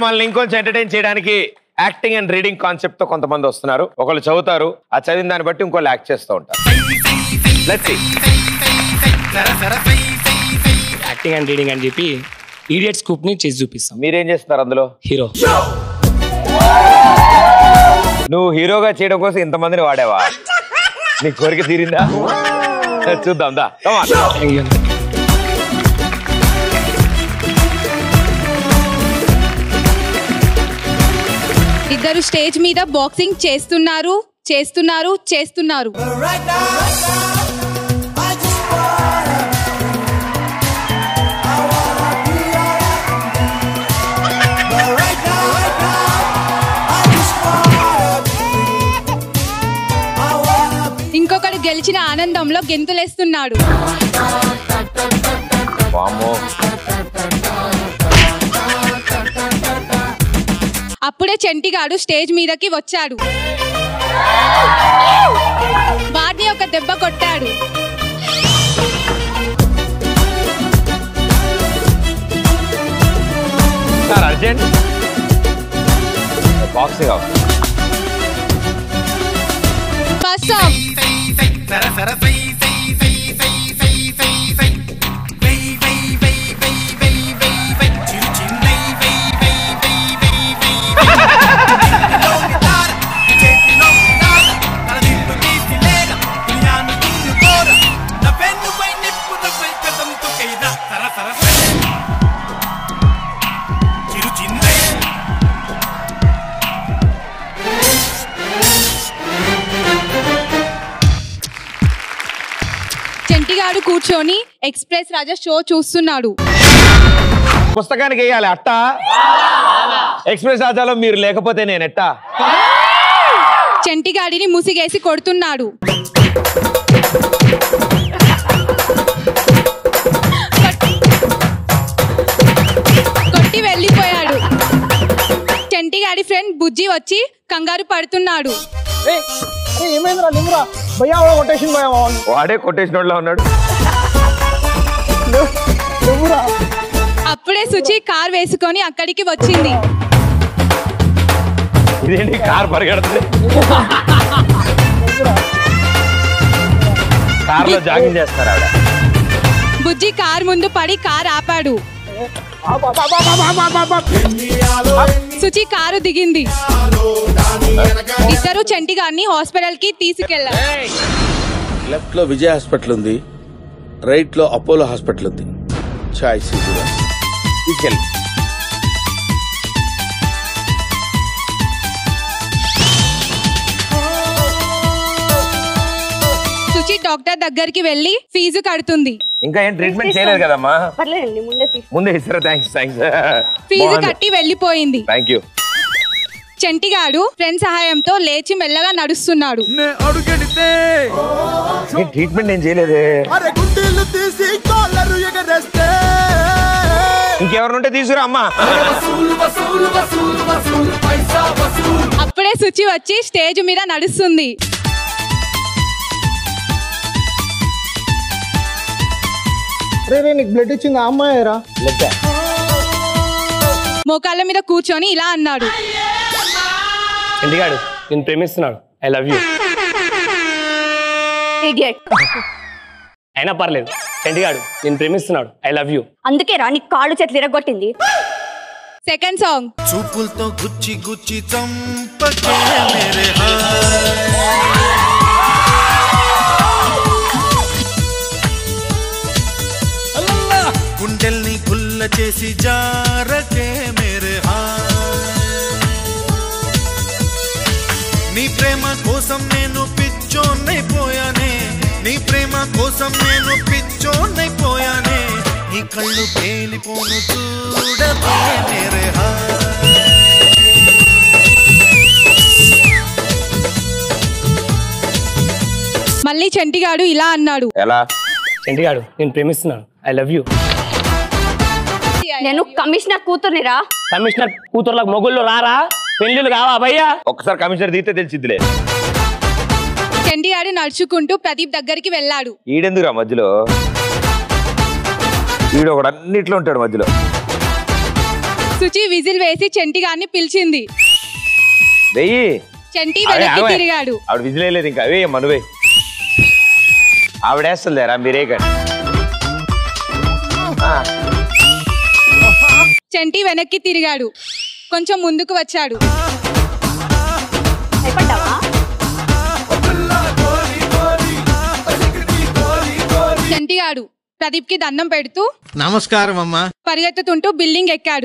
మనల్ని ఇంకొంచెం ఎంటర్టైన్ చేయడానికి యాక్టింగ్ అండ్ రీడింగ్ కాన్సెప్ట్ తో కొంతమంది వస్తున్నారు ఒకళ్ళు చదువుతారు ఆ చదివిన దాన్ని బట్టి ఇంకోళ్ళు యాక్ట్ చేస్తూ ఉంటారు Let's see. Acting and reading అని చెప్పి ఈడియట్ స్కూప్ ని చేసి చూపిస్తాం మీరేం చేస్తున్నారు అందులో హీరో నువ్వు హీరోగా చేయడం కోసం ఇంతమందిని వాడావా నీ కోరిక తీరిందా చూద్దాం దా Come on. ఇద్దరు స్టేజ్ మీద బాక్సింగ్ చేస్తున్నారు చేస్తున్నారు చేస్తున్నారు ఇంకొకడు గెలిచిన ఆనందంలో గెంతులేస్తున్నాడు వామ్మో. అప్పుడే చెంటిగాడు స్టేజ్ మీదకి వచ్చాడు వాడిని ఒక దెబ్బ కొట్టాడు sir urgent boxing first song చెంటిగాడు కూర్చొని ఎక్స్ప్రెస్ రాజా షో చూస్తున్నాడు పుస్తకానికి వేయాలి అట్ట ఎక్స్ప్రెస్ రాజాలో మీరు లేకపోతే నేను ఎట్టా చెంటిగాడిని ముసిగేసి కొడుతున్నాడు కొట్టి వెళ్ళిపోయాడు చెంటిగాడి ఫ్రెండ్ బుజ్జి వచ్చి కంగారు పడుతున్నాడు ఏమైందిరా నిమ్మురా భయ్యా కొట్టేసింది భయ్యా వాడే కొట్టేసిన వాళ్ళ ఉన్నాడు నువ్వురా అప్పుడే సుచి కార్ వేసుకొని అక్కడికి వచ్చింది ఇదేంటి కార్ పరిగెడుతుంది కార్లో జాగింగ్ చేస్తారు ఆవిడ బుజ్జి కార్ ముందు పడి కార్ ఆపాడు సుచి కారు దిగింది ఇద్దరు చెంటిగాడిని హాస్పిటల్ కి తీసుకెళ్లారు లెఫ్ట్ లో విజయ్ హాస్పిటల్ ఉంది రైట్ లో అపోలో హాస్పిటల్ ఉంది చాయిస్ తీసుకెళ్ళి సుచి డాక్టర్ దగ్గరికి వెళ్లి ఫీజు కడుతుంది ఇంకా ఏం ట్రీట్మెంట్ చేయలేదు కదమ్మా పర్లేదండి ముందే తీసు ముందే ఇస్తారా థ్యాంక్స్ థ్యాంక్స్ ఫీజు కట్టి వెళ్ళిపోయింది థ్యాంక్ యూ చెంటిగాడు ఫ్రెండ్ సహాయంతో లేచి మెల్లగా నడుస్తున్నాడు ట్రీట్మెంట్ ఏం చేయలేదే అరే గుడ్డీలు తీసి కాలరు ఎగరేస్తే ఇంకెవరినుంటే తీసుకురా అమ్మా అప్పుడే సుచి వచ్చి స్టేజ్ మీద నడుస్తుంది రే రే నీకు బ్లడ్ ఇచ్చింది ఆ అమ్మాయిరా మోకాళ్ళ మీద కూర్చొని ఇలా అన్నాడు ఇంటిగాడు నేను ప్రేమిస్తున్నాడు ఐ లవ్ యూ ఇడియట్ అయినా పర్లేదు ఇంటిగాడు నేను ప్రేమిస్తున్నాడు ఐ లవ్ యూ అందుకే రా నీ కాళ్ళు చేతులు ఇరగొట్టింది సెకండ్ సాంగ్ చూపులతో గుచ్చి గుచ్చి చంపకే మేరే గుండెల్ని గుల్ల చేసి జారకే మేరే నీ ప్రేమ కోసం నేను పిచ్చోన్నైపోయానే నీ ప్రేమ కోసం నేను పిచ్చోన్నైపోయానే నీ కళ్ళు పేలిపోను చూడకే మేరే హా మళ్ళీ చెంటిగాడు ఇలా అన్నాడు ఎలా ఇంటిగాడు నేను ప్రేమిస్తున్నాను ఐ లవ్ యూ నేను కమిషనర్ కూతుర్నిరా కమిషనర్ కూతుర్లకు మొగుళ్ళు రారా పెళ్ళిళ్ళు కావా భయ్యా ఒక్కసారి కమిషనర్ దిగితే తెలిసిద్దిలే చెంటిగాడు నడుచుకుంటూ ప్రదీప్ దగ్గరికి వెళ్ళాడు ఈడెందుకురా మధ్యలో ఈడు ఒకడు అన్నిట్లో ఉంటాడు మధ్యలో సుచి విజిల్ వేసి చంటి గారిని పిలిచింది వెయ్యి చంటి అవే, వెనక్కి అవే. తిరిగాడు ఆవిడ విజిలేదు ఇంకా అవే మనువే ఆవిడేస్తుందిరా మీరే కానీ చంటి వెనక్కి తిరిగాడు కొంచెం ముందుకు వచ్చాడు భయపడ్డావా చంటి గాడు ప్రదీప్ కి దండం పెడుతూ నమస్కారం అమ్మా పరిగెత్తుతుంటూ బిల్డింగ్ ఎక్కాడు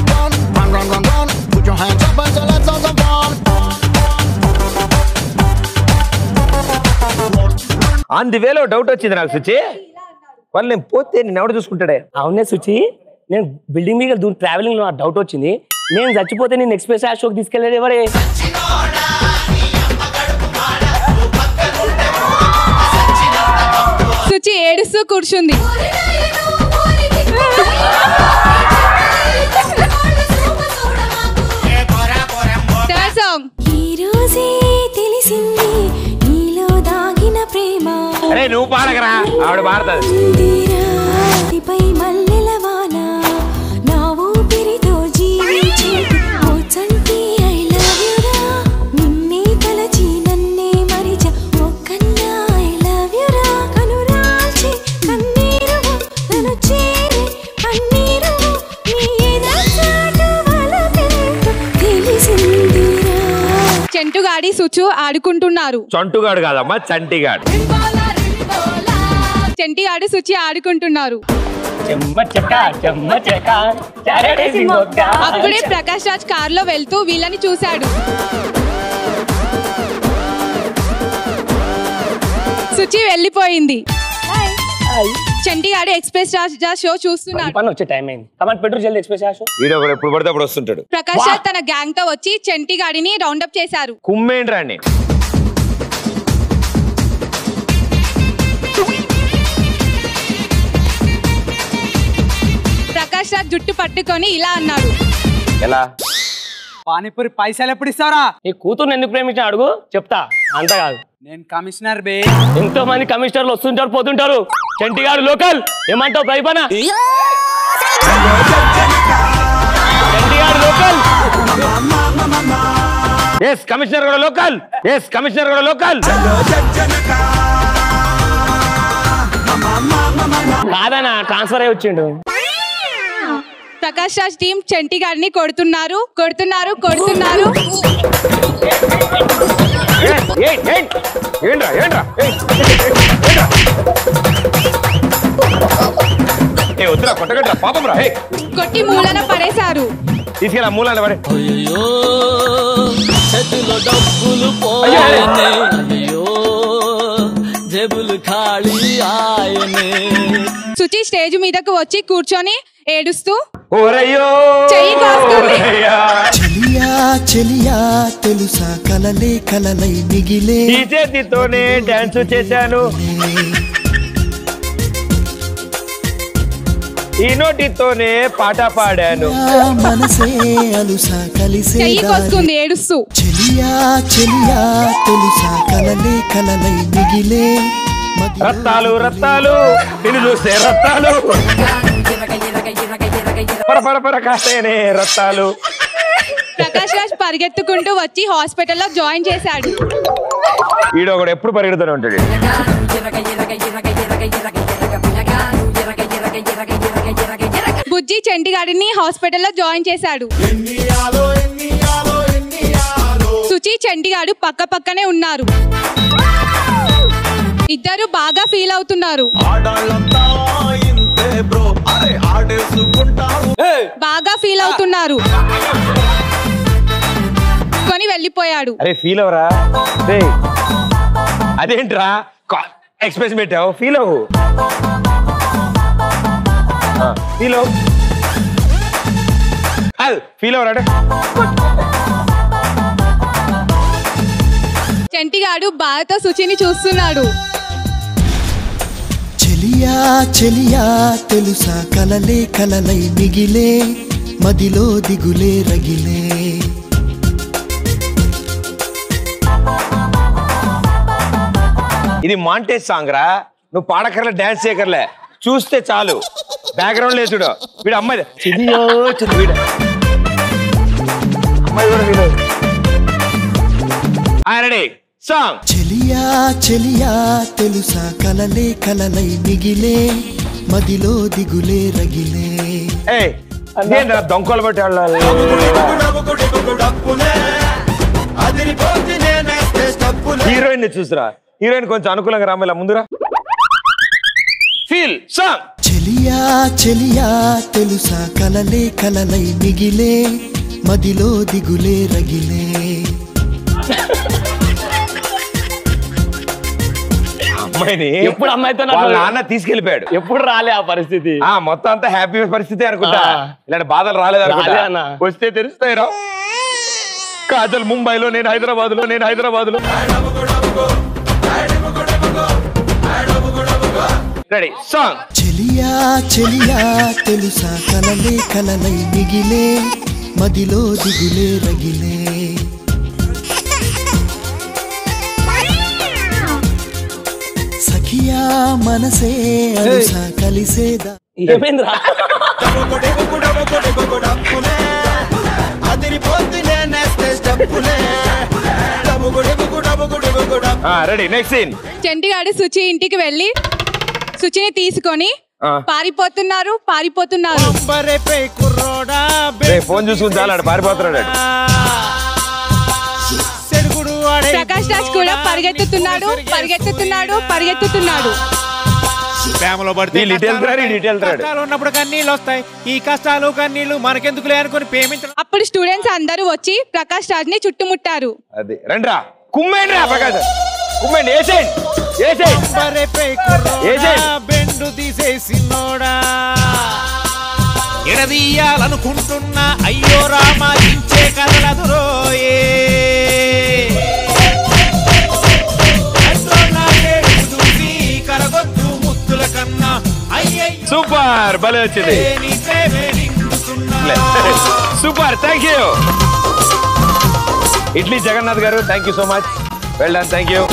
ఆన్ ది వేలో డౌట్ వచ్చింది నాకు సుచి వాళ్ళు నేను పోతే నేను ఎవడు చూసుకుంటాడే అవునే సుచి నేను బిల్డింగ్ మీద దూరం ట్రావెలింగ్ లో నాకు డౌట్ వచ్చింది నేను చచ్చిపోతే నేను ఎక్స్ప్రెస్ ఆ షోకి తీసుకెళ్ళేది ఎవరే సుచి ఏడుస్తూ కూర్చుంది థర్డ్ సాంగ్ ఈ రోజే తెలిసింది నీలో దాగిన ప్రేమ అరే నువ్వు పాడకరా ఆవిడ పాడుతుంది తీరాదిపై మల్లెల వాన నా ఊపిరితో జీవించే ఓ చంటి ఐ లవ్ యు రా నిన్నే తలచి నన్నే మరిచ ఓ కన్నా ఐ లవ్ యు రా కనురాల్చి కన్నీరు నన్ను చేరి కన్నీరు నీ ఎదచాటు వలపెంతో తెలిసిందిరా చెంటుగాడి సుచు ఆడుకుంటున్నారు చంటుగాడు కాదమ్మా చంటిగాడు చెంటిగాడు సుచి ఆడుకుంటున్నారు చెమ్మ చెక్క చెమ్మ చెక్క చారడేసి మొక్క. అప్పుడే ప్రకాష్ రాజ్ కారులో వెళ్తూ వీళ్ళని చూశాడు సుచి వెళ్ళిపోయింది చంటిగాడు ఎక్స్ప్రెస్ రాజా షో ఈ చూస్తున్నాడు పని వచ్చే టైం అయింది కమాండ్ పెట్రోల్ జల్ది ఎక్స్ప్రెస్ ఆ షో వీడు ఒకడు ఎప్పుడు పడితే అప్పుడు వస్తుంటాడు ప్రకాష్ రాజ్ తన గ్యాంగ్ తో వచ్చి చంటిగాడిని రౌండప్ చేశారు కుమ్మేంటి రాండి ప్రకాష్ రాజ్ జుట్టు పట్టుకొని ఇలా అన్నాడు ఎలా పానీపూరి పైసలు ఎప్పుడు ఇస్తారా నీ కూతురు ఎందుకు ప్రేమించిన అడుగు చెప్తా అంత కాదు నేను కమిషనర్ బే ఎంతో మంది కమిషనర్లు వస్తుంటారు పోతుంటారు చంటిగాడు లోకల్ ఏమంటావు పైపన చంటిగాడు లోకల్ ఎస్ కమిషనర్ కూడా లోకల్ ఎస్ కమిషనర్ కూడా లోకల్ కాదనా ట్రాన్స్ఫర్ అయ్యి వచ్చిండు ప్రకాష్ రాజ్ టీం చంటిగాడిని కొడుతున్నారు కొడుతున్నారు కొడుతున్నారు ఏంట్రా ఏంట్రా ఏయ్, ఏంట్రా? ఏ వద్దురా కొట్టగట్రా పాపం రా హే కొట్టి మూలన పడేశారు తీసుకెళ్ళా మూలాన్ని పడే అయ్యో చేతిలో డబ్బులు అయ్యో. పోయనే అయ్యో జేబులు ఖాళీ ఆయనే సుచి స్టేజ్ మీదకు వచ్చి కూర్చొని ఏడుస్తూ ఓరయ్యో చెయ్యి కోస్తుంది. ఓరయ్యా. చెలియా చెలియా తెలుసా కలలే కలలై మిగిలే ఈ చేతితోనే డాన్స్ చేశాను ఈ నోటితోనే పాట పాడాను ఆ మనసే అలుసా కలిసే చెయ్యి దారి. కోసుకుంది ఏడుస్తూ చెలియా చెలియా తెలుసా కలలే కలలై మిగిలే మదిలో రత్తాలు రత్తాలు నిన్ను చూస్తే రత్తాలు పర పర పర కాస్తేనే రత్తాలు ప్రకాష్ రాజ్ పరిగెత్తుకుంటూ వచ్చి హాస్పిటల్లో జాయిన్ చేశాడు ఈడో కూడా ఎప్పుడు పరిగెడుతూనే ఉంటాడు బుజ్జి చంటిగాడిని హాస్పిటల్లో జాయిన్ చేశాడు సుచి చంటిగాడు పక్క పక్కనే ఉన్నారు ఇద్దరు బాగా ఫీల్ అవుతున్నారు బాగా ఫీల్ అవుతున్నారు కొని వెళ్ళిపోయాడు అరే ఫీల్ అవరా రే అదేంట్రా ఎక్స్ప్రెస్ పెట్టావు ఫీల్ అవ్వు ఫీల్ అవ్వు కాదు ఫీల్ అవరా అంటే చంటిగాడు బాధతో సుచిని చూస్తున్నాడు చెలియా చెలియా తెలుసా కలలే కలలై మిగిలే మదిలో దిగులే రగిలే ఇది మాంటేజ్ సాంగ్ రా నువ్వు పాడకర్లే డాన్స్ చేయకర్లే చూస్తే చాలు బ్యాక్గ్రౌండ్ లేదు చూడు వీడు అమ్మాయి చిదియో చిది వీడు రెడీ సాంగ్ చెలియా చెలియా తెలుసా కలలే కలలై మిగిలే మదిలో దిగులే రగిలే ఏ ఇదేంట్రా దొంగలు బట్టి వెళ్ళాలి హీరోయిన్ చూసిరా హీరోయిన్ కొంచెం అనుకూలంగా రామేలా ముందురా ఫీల్ సాంగ్ చెలియా చెలియా తెలుసా కలలే కలలై మిగిలే మదిలో దిగులే రగిలే అమ్మాయిని ఎప్పుడు అమ్మాయితో నాకు- వాళ్ళ నాన్న తీసుకెళ్లిపోయాడు ఎప్పుడు రాలే ఆ పరిస్థితి ఆ మొత్తం అంతా హ్యాపీ పరిస్థితి అనుకుంటా ఆ. ఇలాంటి బాధలు రాలేదు అనుకుంటా రాలే అన్న. వస్తే తెలుస్తాయి రా కాజల్ ముంబైలో నేను హైదరాబాద్ లో నేను హైదరాబాద్ లో రెడీ సాంగ్ చెలియా చెలియా తెలుసా కలలే కలలై మిగిలే మదిలో దిగులే రగిలే సఖియా మనసే అరుసా కలిసేదా ఏమైందిరా రెడీ నెక్స్ట్ సీన్ చంటిగాడు సుచి ఇంటికి వెళ్ళి సుచిని తీసుకొని ఆ. పారిపోతున్నారు పారిపోతున్నారు ఫోన్ చూసుకుని చాలా ఆడు పారిపోతున్నాడు ఆడు. ప్రకాష్ రాజ్ కూడా పరిగెత్తుతున్నాడు పరిగెత్తుతున్నాడు పరిగెత్తుతున్నాడు ప్రేమలో పడితే వీళ్ళు ఇటు వెళ్తున్నారు, వీళ్ళు ఇటు వెళ్తున్నాడు. కష్టాలు ఉన్నప్పుడు కన్నీళ్ళు వస్తాయి ఈ కష్టాలు కన్నీళ్లు మనకెందుకులే అనుకుని ప్రేమించడం అప్పుడు స్టూడెంట్స్ అందరూ వచ్చి ప్రకాష్ రాజ్ ని చుట్టుముట్టారు అది రండిరా కుమ్మేండి రా ప్రకాశ్ కుమ్మేండి వేసేయండి వేసేయండి వేసేయండి బెండు తీసేసినోడా ఎడదీయాలనుకుంటున్నా అయ్యో రామ ఇంచే కదలదు రోయే కంట్రోల్ నా ఏడుపు చూసి కరగొద్దు ముత్తుల కన్నా అయ్యయ్యో సూపర్ భలే వచ్చింది నీ ప్రేమే నిండుతున్నా super thank you idli Jagannath garu thank you so much well done thank you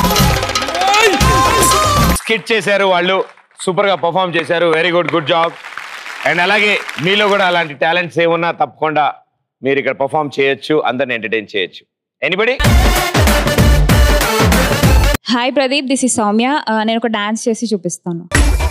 skit చేశారు వాళ్ళు సూపర్ గా పర్ఫామ్ చేశారు very good good job and అలాగే మీలో కూడా అలాంటి టాలెంట్స్ ఏమున్నా తప్పకుండా మీరు ఇక్కడ పర్ఫామ్ చేయొచ్చు అందరిని ఎంటర్టైన్ చేయొచ్చు anybody hi Pradeep this is Soumya ఆ, నేను ఒక డాన్స్ చేసి చూపిస్తాను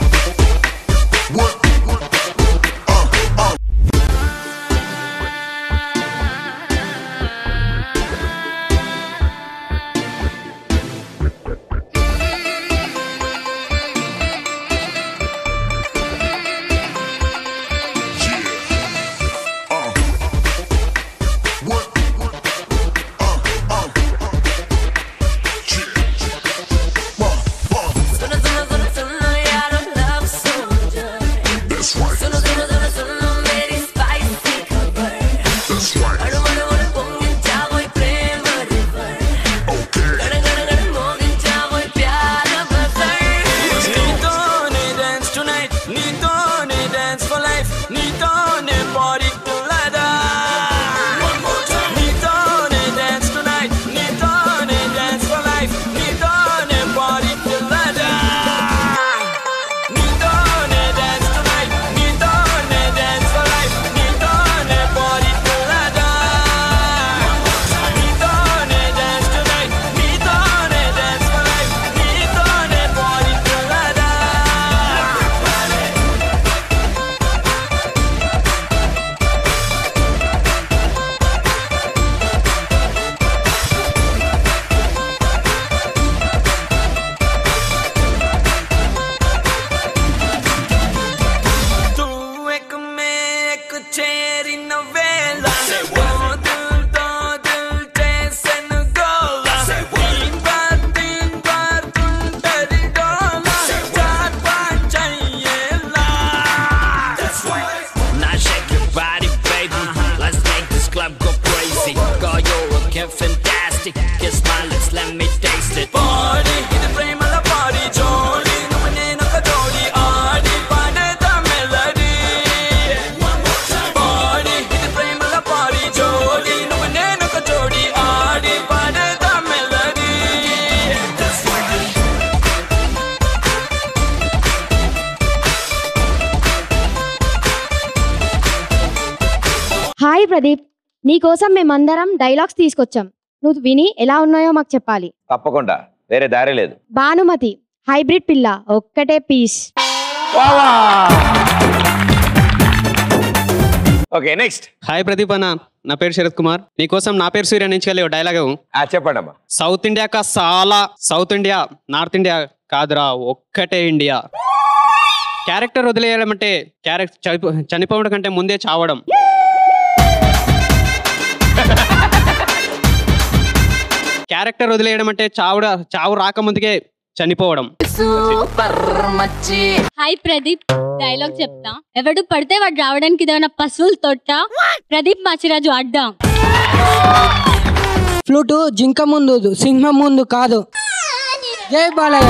నీతోనే dance tonight, నీతోనే dance for life, నీతోనే party till I die. నీతోనే dance tonight, నీతోనే dance for life, నీతోనే party till I die. నీతోనే dance tonight, నీతోనే dance for life, నీతోనే party till I die. నీతోనే dance tonight, నీతోనే dance for life, నీతోనే party till I die. Tu è come ecco c'eri novella Oh, del do del te se ne gola In guard, in guard, un perigola Già qua c'è la That's right Now shake your body, baby Let's make this club go crazy Girl, you're looking fantastic Kiss my lips, let me taste it Party, ఇది ప్రేమల party జోడి నువ్వు నేను ఒక జోడి ఆడి పాడేదా melody పాడి ఇది ప్రేమల పాడి జోడి నువ్వు నేను ఒక జోడి ఆడి పాడేదా మెలడీ హాయ్ ప్రదీప్ నీకోసం మేమందరం డైలాగ్స్ తీసుకొచ్చాం నువ్వు విని ఎలా ఉన్నాయో మాకు చెప్పాలి తప్పకుండా వేరే దారి లేదు భానుమతి హైబ్రిడ్ పిల్ల ఒక్కటే piece okay next hi Pradeep అన్న నా పేరు శరత్ కుమార్ నీకోసం నా పేరు సూర్య నుంచి వెళ్ళి డైలాగ్ చెప్పండి అమ్మా సౌత్ ఇండియా కా సాలా సౌత్ ఇండియా నార్త్ ఇండియా కాదురా ఒక్కటే ఇండియా క్యారెక్టర్ వదిలేయడం అంటే క్యారెక్టర్ చనిపో చనిపోవడం కంటే ముందే చావడం క్యారెక్టర్ వదిలేయడం అంటే చావుడ చావు రాకముందుకే చనిపోవడం సూపర్ మచ్చి హాయ్ ప్రదీప్ డైలాగ్ చెప్తా ఎవడు పడితే వాడు రావడానికి ఇదేమన్నా పశువులు తొట్ట ప్రదీప్ మాచిరాజు అడ్డా ఫ్లూటు జింక ముందు సింహం ముందు కాదు జై బాలయ్య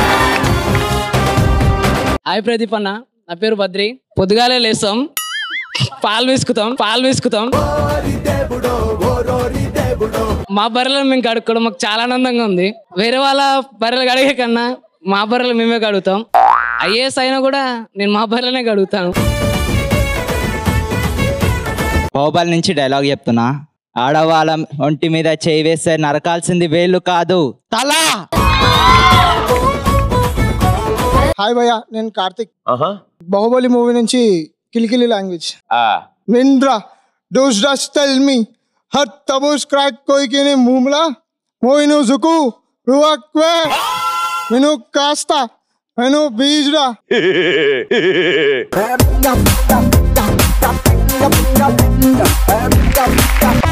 హాయ్ ప్రదీప్ అన్న నా పేరు బద్రి పొద్దుగాలే లేస్తాం పాలు వేసుకుతాం పాలు వేసుకుతాం మా బర్రెలను మేము కడుక్కోవడం మాకు చాలా ఆనందంగా ఉంది వేరే వాళ్ళ బర్రెలు కడిగే కన్నా మా బర్రెలు మేమే కడుగుతాం ఐఏఎస్ అయినా కూడా నేను మా బర్రెలనే కడుగుతాను బాహుబలి నుంచి డైలాగ్ చెప్తున్నా ఆడవాళ్ళ ఒంటి మీద చేయి వేస్తే నరకాల్సింది వేళ్ళు కాదు తల హాయ్ భయ్య నేను కార్తిక్ బాహుబలి మూవీ నుంచి కిలికిలి లాంగ్వేజ్ వింద్రా డోస్ డస్ టెల్ మీ హత్ తబూస్ క్రాక్ కోయి కిని మూమ్లా మోయిను జుకు రువక్వే విను కాస్త విను బీజ్రా Yep, yep, yep, yep, yep, yep, yep, yep, yep, yep, yep,